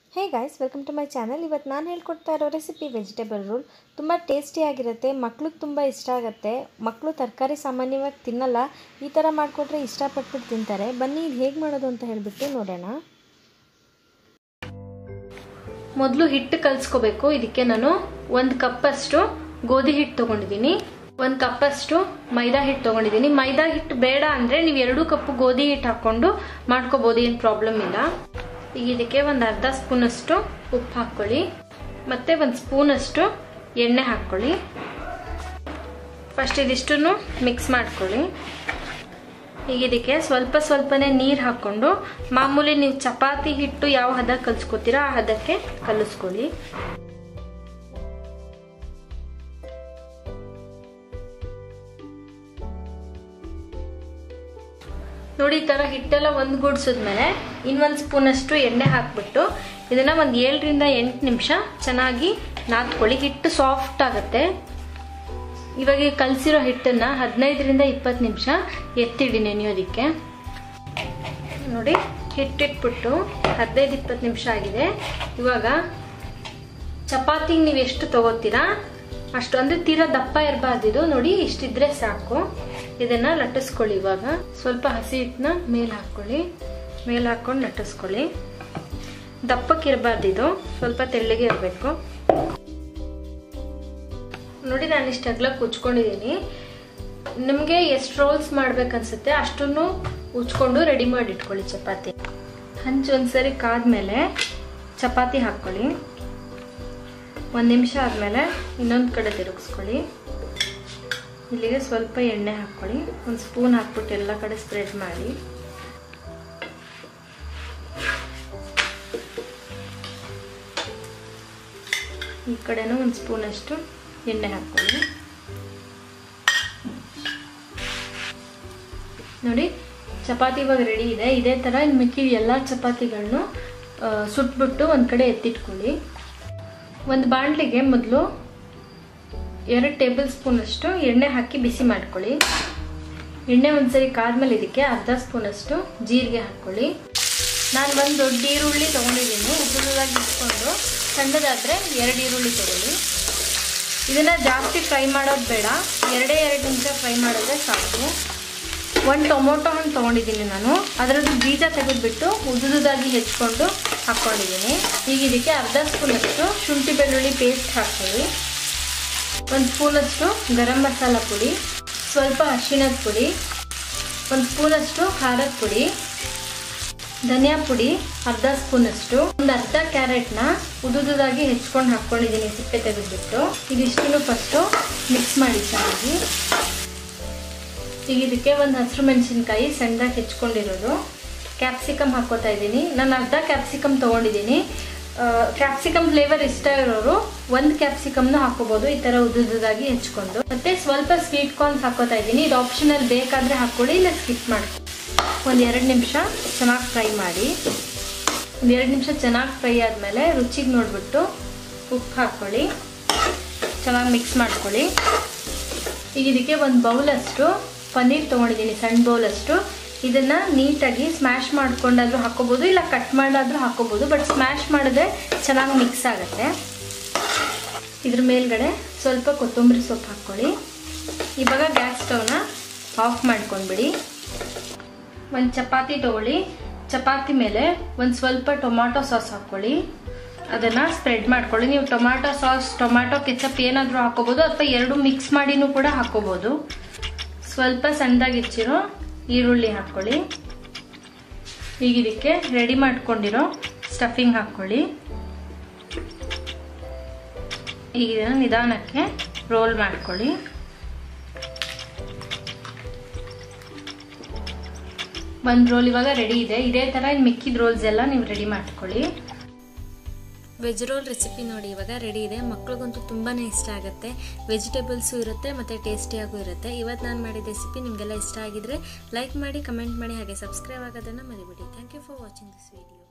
hey guys welcome to my channel ಇವತ್ತು ನಾನು ಹೇಳ್ಕೊಡ್ತಾ ಇರೋ ರೆಸಿಪಿ ವೆಜಿಟೇಬಲ್ ರೋಲ್ ತುಂಬ ಟೇಸ್ಟಿಯಾಗಿರುತ್ತೆ ಮಕ್ಳಿಗೆ ತುಂಬ ಇಷ್ಟ ಆಗುತ್ತೆ ಮಕ್ಕಳು ತರಕಾರಿ ಸಾಮಾನ್ಯವಾಗಿ ತಿನ್ನಲ್ಲ ಈ ಥರ ಮಾಡಿಕೊಟ್ರೆ ಇಷ್ಟಪಟ್ಬಿಟ್ಟು ತಿಂತಾರೆ ಬನ್ನಿ ಇದು ಹೇಗೆ ಮಾಡೋದು ಅಂತ ಹೇಳಿಬಿಟ್ಟು ನೋಡೋಣ ಮೊದಲು ಹಿಟ್ಟು ಕಲಿಸ್ಕೋಬೇಕು ಇದಕ್ಕೆ ನಾನು ಒಂದು ಕಪ್ಪಷ್ಟು ಗೋಧಿ ಹಿಟ್ಟು ತೊಗೊಂಡಿದ್ದೀನಿ ಒಂದು ಕಪ್ಪಷ್ಟು ಮೈದಾ ಹಿಟ್ಟು ತೊಗೊಂಡಿದ್ದೀನಿ ಮೈದಾ ಹಿಟ್ಟು ಬೇಡ ಅಂದರೆ ನೀವು ಎರಡು ಕಪ್ಪು ಗೋಧಿ ಹಿಟ್ಟು ಹಾಕ್ಕೊಂಡು ಮಾಡ್ಕೋಬೋದು ಏನು ಪ್ರಾಬ್ಲಮ್ ಇಲ್ಲ ಈಗ ಇದಕ್ಕೆ ಒಂದು ಅರ್ಧ ಸ್ಪೂನಷ್ಟು ಉಪ್ಪು ಹಾಕ್ಕೊಳ್ಳಿ ಮತ್ತು ಒಂದು ಸ್ಪೂನಷ್ಟು ಎಣ್ಣೆ ಹಾಕ್ಕೊಳ್ಳಿ ಫಸ್ಟ್ ಇದಿಷ್ಟನ್ನು ಮಿಕ್ಸ್ ಮಾಡ್ಕೊಳ್ಳಿ ಈಗ ಇದಕ್ಕೆ ಸ್ವಲ್ಪ ಸ್ವಲ್ಪನೇ ನೀರು ಹಾಕ್ಕೊಂಡು ಮಾಮೂಲಿ ನೀವು ಚಪಾತಿ ಹಿಟ್ಟು ಯಾವ ಹದ ಕಲಿಸ್ಕೊತೀರಾ ಆ ಹದಕ್ಕೆ ಕಲಿಸ್ಕೊಳ್ಳಿ ನೋಡಿ ಈ ಥರ ಹಿಟ್ಟೆಲ್ಲ ಒಂದು ಗುಡ್ಸಿದ್ಮೇಲೆ ಇನ್ನೊಂದು ಸ್ಪೂನಷ್ಟು ಎಣ್ಣೆ ಹಾಕ್ಬಿಟ್ಟು ಇದನ್ನು ಒಂದು ಏಳರಿಂದ ಎಂಟು ನಿಮಿಷ ಚೆನ್ನಾಗಿ ನಾದ್ಕೊಳ್ಳಿ ಹಿಟ್ಟು ಸಾಫ್ಟ್ ಆಗುತ್ತೆ ಇವಾಗ ಕಲಸಿರೋ ಹಿಟ್ಟನ್ನು ಹದಿನೈದರಿಂದ ಇಪ್ಪತ್ತು ನಿಮಿಷ ಎತ್ತಿಡಿ ನೆನೆಯೋದಕ್ಕೆ ನೋಡಿ ಹಿಟ್ಟಿಟ್ಬಿಟ್ಟು ಹದಿನೈದು ಇಪ್ಪತ್ತು ನಿಮಿಷ ಆಗಿದೆ ಇವಾಗ ಚಪಾತಿಗೆ ನೀವು ಎಷ್ಟು ತಗೋತೀರಾ ಅಷ್ಟು ಅಂದರೆ ತೀರಾ ದಪ್ಪ ಇರಬಾರ್ದು ಇದು ನೋಡಿ ಇಷ್ಟಿದ್ರೆ ಸಾಕು ಇದನ್ನ ಲಟ್ಟಿಸ್ಕೊಳ್ಳಿ ಇವಾಗ ಸ್ವಲ್ಪ ಹಸಿ ಹಿಟ್ಟನ್ನ ಮೇಲೆ ಹಾಕ್ಕೊಳ್ಳಿ ಮೇಲೆ ಹಾಕ್ಕೊಂಡು ಲಟ್ಟಿಸ್ಕೊಳ್ಳಿ ದಪ್ಪಕ್ಕೆ ಇರಬಾರ್ದು ಇದು ಸ್ವಲ್ಪ ತೆಳ್ಳಗೆ ಇರಬೇಕು ನೋಡಿ ನಾನು ಇಷ್ಟು ಅಗ್ಲ ಕುಚ್ಕೊಂಡಿದ್ದೀನಿ ನಿಮಗೆ ಎಷ್ಟು ರೋಲ್ಸ್ ಮಾಡ್ಬೇಕನ್ಸುತ್ತೆ ಅಷ್ಟನ್ನು ಉಚ್ಕೊಂಡು ರೆಡಿ ಮಾಡಿ ಇಟ್ಕೊಳ್ಳಿ ಚಪಾತಿ ಹಂಚು ಒಂದ್ಸರಿ ಕಾದ್ಮೇಲೆ ಚಪಾತಿ ಹಾಕ್ಕೊಳ್ಳಿ ಒಂದು ನಿಮಿಷ ಆದಮೇಲೆ ಇನ್ನೊಂದು ಕಡೆ ತಿರುಗಿಸ್ಕೊಳ್ಳಿ ಇಲ್ಲಿಗೆ ಸ್ವಲ್ಪ ಎಣ್ಣೆ ಹಾಕ್ಕೊಳ್ಳಿ ಒಂದು ಸ್ಪೂನ್ ಹಾಕ್ಬಿಟ್ಟು ಎಲ್ಲ ಕಡೆ ಸ್ಪ್ರೆಡ್ ಮಾಡಿ ಈ ಕಡೆನೂ ಒಂದು ಸ್ಪೂನಷ್ಟು ಎಣ್ಣೆ ಹಾಕ್ಕೊಳ್ಳಿ ನೋಡಿ ಚಪಾತಿ ಇವಾಗ ರೆಡಿ ಇದೆ ಇದೇ ಥರ ಮಿಕ್ಕಿದ ಎಲ್ಲ ಚಪಾತಿಗಳನ್ನು ಸುಟ್ಬಿಟ್ಟು ಒಂದು ಕಡೆ ಎತ್ತಿಟ್ಕೊಳ್ಳಿ ಒಂದು ಬಾಣಲಿಗೆ ಮೊದಲು ಎರಡು ಟೇಬಲ್ ಸ್ಪೂನಷ್ಟು ಎಣ್ಣೆ ಹಾಕಿ ಬಿಸಿ ಮಾಡ್ಕೊಳ್ಳಿ ಎಣ್ಣೆ ಒಂದ್ಸರಿ ಕಾದ್ಮೇಲೆ ಇದಕ್ಕೆ ಅರ್ಧ ಸ್ಪೂನಷ್ಟು ಜೀರಿಗೆ ಹಾಕ್ಕೊಳ್ಳಿ ನಾನು ಒಂದು ದೊಡ್ಡ ಈರುಳ್ಳಿ ತೊಗೊಂಡಿದ್ದೀನಿ ಉದ್ದುದಾಗಿ ಇಟ್ಕೊಂಡು ಸಣ್ಣದಾದರೆ ಎರಡು ಈರುಳ್ಳಿ ತೊಗೊಳ್ಳಿ ಇದನ್ನು ಜಾಸ್ತಿ ಫ್ರೈ ಮಾಡೋದು ಬೇಡ ಎರಡೇ ಎರಡು ನಿಮಿಷ ಫ್ರೈ ಮಾಡಿದ್ರೆ ಸಾಕು ಒಂದು ಟೊಮೊಟೊ ಹಣ್ಣು ತೊಗೊಂಡಿದ್ದೀನಿ ನಾನು ಅದರದ್ದು ಬೀಜ ತೆಗೆದುಬಿಟ್ಟು ಉದುದಾಗಿ ಹೆಚ್ಕೊಂಡು ಹಾಕ್ಕೊಂಡಿದ್ದೀನಿ ಈಗ ಇದಕ್ಕೆ ಅರ್ಧ ಸ್ಪೂನಷ್ಟು ಶುಂಠಿ ಬೆಳ್ಳುಳ್ಳಿ ಪೇಸ್ಟ್ ಹಾಕ್ಕೊಳ್ಳಿ ಒಂದು ಸ್ಪೂನಷ್ಟು ಗರಂ ಮಸಾಲ ಪುಡಿ ಸ್ವಲ್ಪ ಅರಿಶಿಣದ ಪುಡಿ ಒಂದು ಸ್ಪೂನಷ್ಟು ಖಾರದ ಪುಡಿ ಧನಿಯಾ ಪುಡಿ ಅರ್ಧ ಸ್ಪೂನಷ್ಟು ಒಂದು ಅರ್ಧ ಕ್ಯಾರೆಟ್ನ ಉದುದಾಗಿ ಹೆಚ್ಕೊಂಡು ಹಾಕ್ಕೊಂಡಿದ್ದೀನಿ ಸಿಪ್ಪೆ ತೆಗೆದುಬಿಟ್ಟು ಇದಿಷ್ಟನ್ನು ಫಸ್ಟು ಮಿಕ್ಸ್ ಮಾಡಿ ಚೆನ್ನಾಗಿ ಈಗ ಇದಕ್ಕೆ ಒಂದು ಹಸಿರು ಮೆಣಸಿನ್ಕಾಯಿ ಸಣ್ಣದಾಗಿ ಹೆಚ್ಕೊಂಡಿರೋದು ಕ್ಯಾಪ್ಸಿಕಮ್ ಹಾಕೋತಾ ಇದ್ದೀನಿ ನಾನು ಅರ್ಧ ಕ್ಯಾಪ್ಸಿಕಮ್ ತೊಗೊಂಡಿದ್ದೀನಿ ಕ್ಯಾಪ್ಸಿಕಮ್ ಫ್ಲೇವರ್ ಇಷ್ಟ ಇರೋರು ಒಂದು ಕ್ಯಾಪ್ಸಿಕಮ್ನ ಹಾಕೋಬೋದು ಈ ಥರ ಉದ್ದುದಾಗಿ ಹೆಚ್ಕೊಂಡು ಮತ್ತೆ ಸ್ವಲ್ಪ ಸ್ವೀಟ್ ಕಾರ್ನ್ಸ್ ಹಾಕೋತಾ ಇದ್ದೀನಿ ಇದು ಆಪ್ಷನಲ್ ಬೇಕಾದರೆ ಹಾಕ್ಕೊಳ್ಳಿ ಇಲ್ಲ ಸ್ಕಿಪ್ ಮಾಡಿ ಒಂದು ಎರಡು ನಿಮಿಷ ಚೆನ್ನಾಗಿ ಫ್ರೈ ಮಾಡಿ ಒಂದು ಎರಡು ನಿಮಿಷ ಚೆನ್ನಾಗಿ ಫ್ರೈ ಆದಮೇಲೆ ರುಚಿಗೆ ನೋಡಿಬಿಟ್ಟು ಉಪ್ಪು ಹಾಕ್ಕೊಳ್ಳಿ ಚೆನ್ನಾಗಿ ಮಿಕ್ಸ್ ಮಾಡ್ಕೊಳ್ಳಿ ಈಗ ಇದಕ್ಕೆ ಒಂದು ಬೌಲಷ್ಟು ಪನ್ನೀರ್ ತೊಗೊಂಡಿದ್ದೀನಿ ಸಣ್ಣ ಬೌಲಷ್ಟು ಇದನ್ನು ನೀಟಾಗಿ ಸ್ಮ್ಯಾಶ್ ಮಾಡ್ಕೊಂಡಾದ್ರೂ ಹಾಕೋಬೋದು ಇಲ್ಲ ಕಟ್ ಮಾಡಾದ್ರೂ ಹಾಕೋಬೋದು ಬಟ್ ಸ್ಮ್ಯಾಶ್ ಮಾಡಿದ್ರೆ ಚೆನ್ನಾಗಿ ಮಿಕ್ಸ್ ಆಗುತ್ತೆ ಇದ್ರ ಮೇಲ್ಗಡೆ ಸ್ವಲ್ಪ ಕೊತ್ತಂಬರಿ ಸೊಪ್ಪು ಹಾಕ್ಕೊಳ್ಳಿ ಇವಾಗ ಗ್ಯಾಸ್ ಸ್ಟವ್ನ ಆಫ್ ಮಾಡ್ಕೊಂಡ್ಬಿಡಿ ಒಂದು ಚಪಾತಿ ತೊಗೊಳ್ಳಿ ಚಪಾತಿ ಮೇಲೆ ಒಂದು ಸ್ವಲ್ಪ ಟೊಮಾಟೊ ಸಾಸ್ ಹಾಕ್ಕೊಳ್ಳಿ ಅದನ್ನು ಸ್ಪ್ರೆಡ್ ಮಾಡ್ಕೊಳ್ಳಿ ನೀವು ಟೊಮ್ಯಾಟೊ ಸಾಸ್ ಟೊಮ್ಯಾಟೊ ಕೆಚಪ್ ಏನಾದರೂ ಹಾಕೋಬೋದು ಅಥವಾ ಎರಡು ಮಿಕ್ಸ್ ಮಾಡಿನೂ ಕೂಡ ಹಾಕೋಬೋದು ಸ್ವಲ್ಪ ಸಣ್ಣದಾಗಿ ಹೆಚ್ಚಿರೋ ಈರುಳ್ಳಿ ಹಾಕ್ಕೊಳ್ಳಿ ಈಗ ಇದಕ್ಕೆ ರೆಡಿ ಮಾಡ್ಕೊಂಡಿರೋ ಸ್ಟಫಿಂಗ್ ಹಾಕ್ಕೊಳ್ಳಿ ಈಗ ಇದನ್ನು ನಿಧಾನಕ್ಕೆ ರೋಲ್ ಮಾಡ್ಕೊಳ್ಳಿ ಒಂದು ರೋಲ್ ಇವಾಗ ರೆಡಿ ಇದೆ ಇದೇ ಥರ ಇನ್ನು ಮಿಕ್ಕಿದ ರೋಲ್ಸ್ ಎಲ್ಲ ನೀವು ರೆಡಿ ಮಾಡ್ಕೊಳ್ಳಿ ವೆಜ್ ರೋಲ್ ರೆಸಿಪಿ ನೋಡಿ ಇವಾಗ ರೆಡಿ ಇದೆ ಮಕ್ಳಿಗಂತೂ ತುಂಬಾ ಇಷ್ಟ ಆಗುತ್ತೆ ವೆಜಿಟೇಬಲ್ಸು ಇರುತ್ತೆ ಮತ್ತು ಟೇಸ್ಟಿಯಾಗೂ ಇರುತ್ತೆ ಇವತ್ತು ನಾನು ಮಾಡಿದ ರೆಸಿಪಿ ನಿಮಗೆಲ್ಲ ಇಷ್ಟ ಆಗಿದ್ರೆ ಲೈಕ್ ಮಾಡಿ ಕಮೆಂಟ್ ಮಾಡಿ ಹಾಗೆ ಸಬ್ಸ್ಕ್ರೈಬ್ ಆಗೋದನ್ನು ಮರಿಬೇಡಿ thank you for watching this video